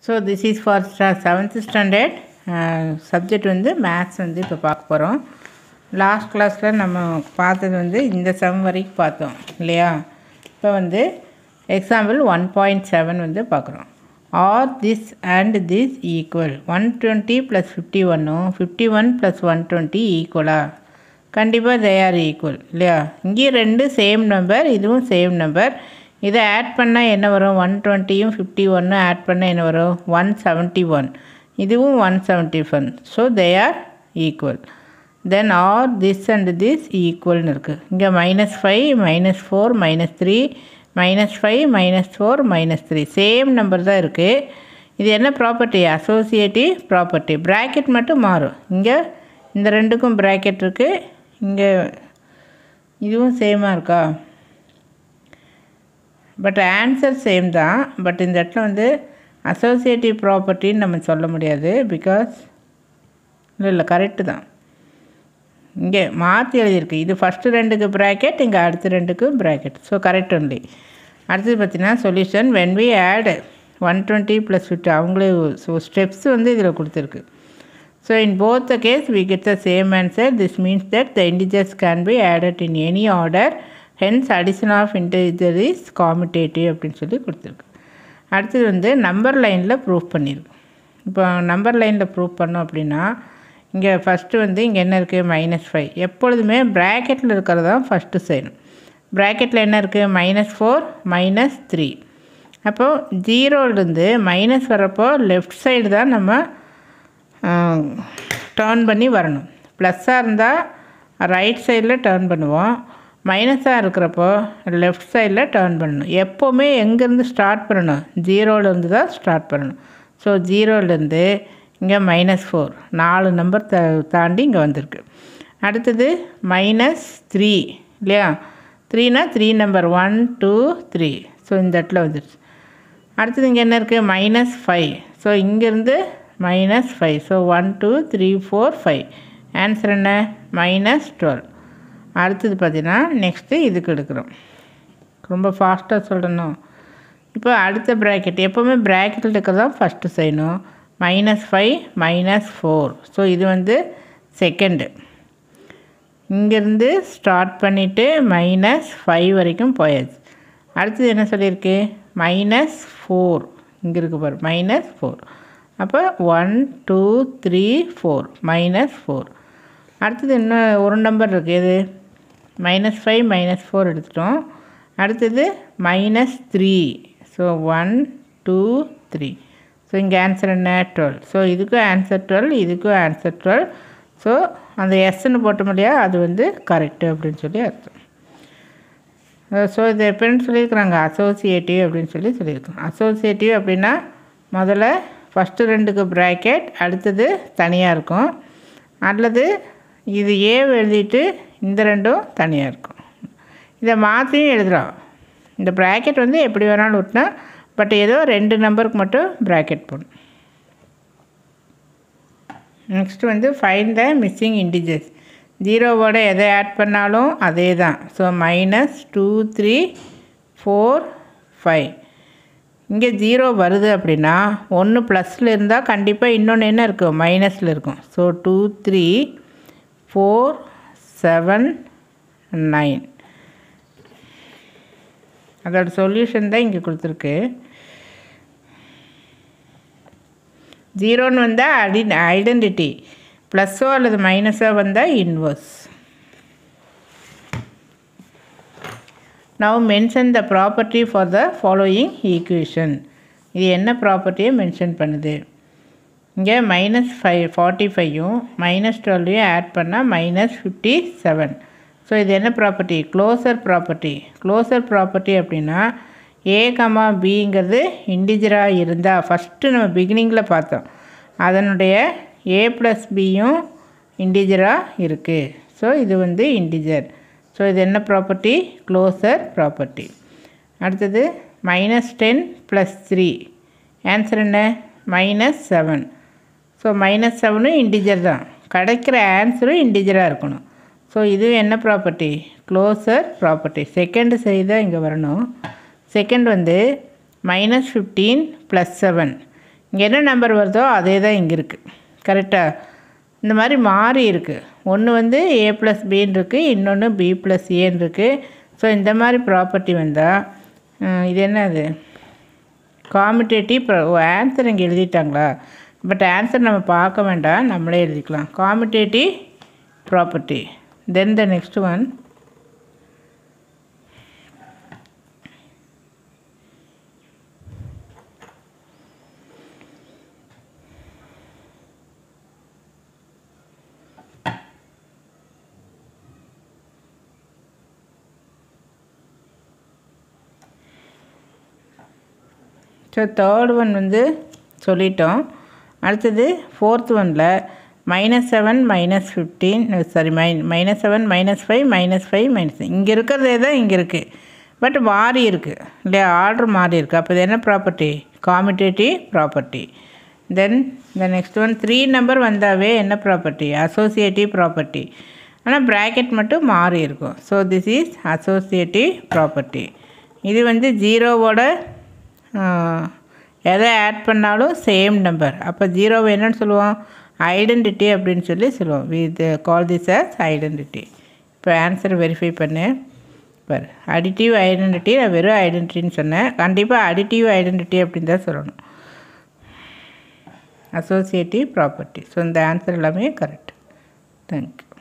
so this is for seventh standard subject வந்து maths வந்து இப்போ பார்க்க போகிறோம் லாஸ்ட் கிளாஸில் நம்ம பார்த்தது வந்து இந்த சம் வரைக்கும் பார்த்தோம் இல்லையா இப்போ வந்து எக்ஸாம்பிள் ஒன் பாயிண்ட் செவன் வந்து பார்க்குறோம் are this and this equal one twenty plus fifty ஒன்னும் fifty one plus one twenty ஈக்குவலா கண்டிப்பாக தே ஆர் ஈக்குவல் இல்லையா இங்கேயும் ரெண்டு சேம் நம்பர் இதுவும் சேம் நம்பர் இதை ஆட் பண்ணால் என்ன வரும் ஒன் டுவெண்ட்டியும் ஃபிஃப்டி ஒன்னும் ஆட் பண்ணால் என்ன வரும் ஒன் செவன்ட்டி ஒன் இதுவும் one seventy one so they are equal then are this and this ஈக்குவல்னு இருக்குது இங்கே minus five minus four minus three minus five minus four minus three same number தான் இருக்குது இது என்ன ப்ராப்பர்ட்டி அசோசியேட்டிவ் ப்ராப்பர்ட்டி ப்ராக்கெட் மட்டும் மாறும் இங்கே இந்த ரெண்டுக்கும் ப்ராக்கெட் இருக்குது இங்கே இதுவும் சேமாக இருக்கா பட் ஆன்சர் சேம் தான் பட் இந்த இடத்துல வந்து அசோசியேட்டிவ் ப்ராப்பர்ட்டின்னு நம்ம சொல்ல முடியாது பிகாஸ் இல்லை இல்லை கரெக்டு தான் இங்கே மாற்றி எழுதியிருக்கு இது ஃபஸ்ட்டு ரெண்டுக்கு ப்ராக்கெட் இங்கே அடுத்த ரெண்டுக்கு ப்ராக்கெட் ஸோ கரெக்ட் ஒன்லி அடுத்தது பார்த்தீங்கன்னா solution when we add one twenty plus fifty அவங்களே ஸோ ஸ்டெப்ஸ் வந்து இதில் கொடுத்துருக்கு so in both the case we get the same answer this means that the integers can be added in any order hence addition of integer is commutative அப்படின்னு சொல்லி கொடுத்துருக்கு அடுத்தது வந்து number லைனில் ப்ரூஃப் பண்ணியிருக்கு இப்போ நம்பர் லைனில் ப்ரூஃப் பண்ணோம் அப்படின்னா இங்கே ஃபஸ்ட்டு வந்து இங்கே என்ன இருக்குது மைனஸ் ஃபைவ் எப்பொழுதுமே ப்ராக்கெட்டில் இருக்கிறது தான் ஃபஸ்ட்டு செய்யணும் ப்ராக்கெட்டில் என்ன இருக்குது மைனஸ் ஃபோர் மைனஸ் த்ரீ அப்போது ஜீரோலேருந்து மைனஸ் வரப்போ லெஃப்ட் சைடு தான் நம்ம டேர்ன் பண்ணி வரணும் ப்ளஸ்ஸாக இருந்தால் ரைட் சைடில் டேர்ன் பண்ணுவோம் மைனஸாக இருக்கிறப்போ லெஃப்ட் சைடில் டேர்ன் பண்ணணும் எப்போவுமே எங்கேருந்து ஸ்டார்ட் பண்ணணும் ஜீரோலேருந்து தான் ஸ்டார்ட் பண்ணணும் ஸோ ஜீரோலேருந்து இங்கே மைனஸ் ஃபோர் நாலு நம்பர் த தாண்டி இங்கே வந்திருக்கு அடுத்தது மைனஸ் த்ரீ இல்லையா த்ரீனா three number one two three so இந்த இடத்துல வந்துடுச்சு அடுத்தது இங்கே என்ன இருக்குது மைனஸ் ஃபைவ் ஸோ இங்கேருந்து minus five so one two three four five answer என்ன மைனஸ் டுவெல் அடுத்தது பார்த்தீங்கன்னா நெக்ஸ்ட்டு இதுக்கு எடுக்கிறோம் ரொம்ப ஃபாஸ்ட்டாக சொல்லணும் இப்போ அடுத்த ப்ராக்கெட் எப்போவுமே ப்ராக்கெட்டில் இருக்கிறதான் ஃபஸ்ட்டு செய்யணும் minus five minus four so இது வந்து செகண்டு இங்கேருந்து ஸ்டார்ட் பண்ணிவிட்டு மைனஸ் ஃபைவ் வரைக்கும் போயாச்சு அடுத்தது என்ன சொல்லியிருக்கு மைனஸ் ஃபோர் இங்கே இருக்கு பாரு மைனஸ் ஃபோர் அப்போ one two three four minus four அடுத்தது இன்னும் ஒரு நம்பர் இருக்குது எது மைனஸ் ஃபைவ் மைனஸ் ஃபோர் எடுத்துட்டோம் அடுத்தது minus three so one two three so இங்கே ஆன்சர் என்ன டுவெல் ஸோ இதுக்கும் ஆன்சர் டுவெல் இதுக்கும் ஆன்சர் டுவெல் ஸோ அந்த எஸ்ன்னு போட்டோம் இல்லையா அது வந்து கரெக்டு அப்படின்னு சொல்லி அர்த்தம் ஸோ இது எப்படின்னு சொல்லியிருக்கிறாங்க அசோசியேட்டிவ் அப்படின்னு சொல்லி சொல்லியிருக்கோம் அசோசியேட்டிவ் அப்படின்னா முதல்ல ஃபஸ்ட்டு ரெண்டுக்கு ப்ராக்கெட் அடுத்தது தனியாக இருக்கும் அல்லது இது ஏ எழுதிட்டு இந்த ரெண்டும் தனியாக இருக்கும் இதை மாற்றியும் எழுதுகிறோம் இந்த ப்ராக்கெட் வந்து எப்படி வேணாலும் விட்டினா பட் ஏதோ ரெண்டு நம்பருக்கு மட்டும் ப்ராக்கெட் போடணும் நெக்ஸ்ட் வந்து ஃபைன் த மிஸ்ஸிங் இண்டிஜர்ஸ் ஜீரோவோட எதை ஆட் பண்ணாலும் அதே தான் so minus two three four five இங்கே ஜீரோ வருது அப்படின்னா ஒன்று ப்ளஸில் இருந்தால் கண்டிப்பாக இன்னொன்று என்ன இருக்கும் மைனஸில் இருக்கும் so two three four seven nine அதோட சொல்யூஷன் தான் இங்கே கொடுத்துருக்கு ஜீரோன்னு வந்தால் அடி ஐடென்டிட்டி ப்ளஸ்ஸோ அல்லது மைனஸோ வந்தால் inverse now mention the property for the following equation இது என்ன ப்ராப்பர்ட்டியை மென்ஷன் பண்ணுது இங்கே மைனஸ் ஃபைவ் ஃபார்ட்டி ஃபைவும் மைனஸ் டுவெல்வையும் ஆட் பண்ணால் மைனஸ் ஃபிஃப்டி செவன் ஸோ இது என்ன property closure property closure property அப்படின்னா ஏ கமா பிங்கிறது இண்டிஜராக இருந்தால் ஃபஸ்ட்டு நம்ம பிகினிங்கில் பார்த்தோம் அதனுடைய ஏ ப்ளஸ் பியும் இண்டிஜராக இருக்குது ஸோ இது வந்து இண்டிஜர் ஸோ இது என்ன ப்ராப்பர்ட்டி க்ளோசர் ப்ராப்பர்ட்டி அடுத்தது minus ten plus three answer என்ன மைனஸ் செவன் ஸோ மைனஸ் செவனும் இண்டிஜர் தான் கிடைக்கிற ஆன்சரும் இண்டிஜராக இருக்கணும் ஸோ இது என்ன ப்ராப்பர்ட்டி க்ளோசர் ப்ராப்பர்ட்டி செகண்டு செய்தால் இங்கே வரணும் செகண்ட் வந்து மைனஸ் ஃபிஃப்டீன் ப்ளஸ் செவன் இங்கே என்ன நம்பர் வருதோ அதே தான் இங்கே இருக்குது கரெக்டாக இந்த மாதிரி மாறி இருக்குது ஒன்று வந்து ஏ ப்ளஸ் பின்னு இருக்குது இன்னொன்று பி ப்ளஸ் ஏன்னு இருக்குது ஸோ இந்த மாதிரி ப்ராப்பர்ட்டி வந்தால் இது என்னது காமிட்டேட்டிவ் ஆன்சர் இங்கே எழுதிட்டாங்களா பட் ஆன்சர் நம்ம பார்க்க வேண்டாம் நம்மளே எழுதிக்கலாம் commutative property then the next one so third one வந்து சொல்லிட்டோம் அடுத்தது ஃபோர்த் ஒனில் minus seven minus fifteen sorry min minus seven minus five minus five minus இங்கே இருக்கிறதே தான் இங்கே இருக்குது பட் மாறி இருக்குது இல்லையா ஆர்டர் மாறி இருக்குது அப்போ இது என்ன property commutative property then the next one three number வந்தாவே என்ன ப்ராப்பர்ட்டி அசோசியேட்டிவ் ப்ராப்பர்ட்டி ஆனால் ப்ராக்கெட் மட்டும் மாறி இருக்கும் so this is associative property இது வந்து ஜீரோவோட எதை ஆட் பண்ணாலும் சேம் நம்பர் அப்போ ஜீரோவை என்னன்னு சொல்லுவோம் ஐடென்டிட்டி அப்படின்னு சொல்லி சொல்லுவோம் with call this as identity இப்போ ஆன்சர் வெரிஃபை பண்ணு பாரு அடிட்டிவ் ஐடென்டிட்டி நான் வெறும் ஐடென்டிட்டின்னு சொன்னேன் கண்டிப்பாக அடிட்டிவ் ஐடென்டிட்டி அப்படின்னு தான் சொல்லணும் அசோசியேட்டிவ் ப்ராப்பர்ட்டி ஸோ இந்த ஆன்சர் எல்லாமே கரெக்ட் தேங்க்யூ